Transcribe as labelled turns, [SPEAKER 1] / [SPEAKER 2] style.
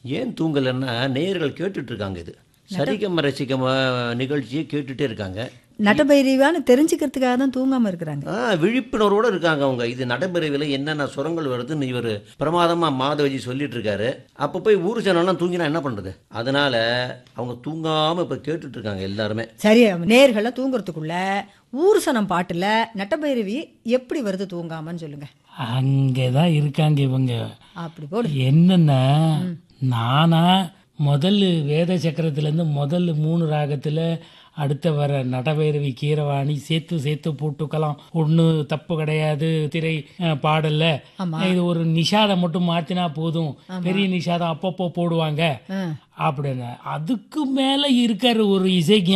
[SPEAKER 1] ஏன் தூங்கலைன்னா நேயர்கள் கேட்டுட்டு இருக்காங்க இது சரிகம ரசிகம நிகழ்ச்சியை கேட்டுட்டே இருக்காங்க
[SPEAKER 2] நட்டபைரவான்னு தெரிஞ்சுக்கிறதுக்காக தான் தூங்காம இருக்கிறாங்க
[SPEAKER 1] ஆ விழிப்புணர்வோடு இருக்காங்க அவங்க இது நடைமுறையில் என்னென்ன சுரங்கள் வருதுன்னு இவர் பிரமாதமாக மாதவஜி சொல்லிட்டு இருக்காரு அப்போ போய் ஊர் ஜனம்லாம் தூங்கினா என்ன பண்ணுறது அதனால அவங்க தூங்காமல் இப்போ கேட்டுட்டு இருக்காங்க எல்லாருமே
[SPEAKER 2] சரி நேர்கள்லாம் தூங்குறதுக்குள்ள ஊர்சனம் பாட்டுல நட்டபைரவி எப்படி வருது தூங்காமன்னு சொல்லுங்க
[SPEAKER 3] அங்கதான் இருக்காங்க இவங்க
[SPEAKER 2] அப்படி போடு
[SPEAKER 3] என்னன்னா நானா முதல் வேத சக்கரத்துலேருந்து முதல் மூணு ராகத்தில் அடுத்த வர நடபைரவி கீரவாணி சேர்த்து சேர்த்து போட்டுக்கலாம் ஒண்ணு தப்பு கிடையாது திரை அஹ், பாடல்ல இது ஒரு நிஷாதம் மட்டும் மாத்தினா போதும் பெரிய நிஷாதம் அப்பப்போ போடுவாங்க
[SPEAKER 2] ஆ.
[SPEAKER 3] அப்படின்னு அதுக்கு மேல இருக்காரு ஒரு இசை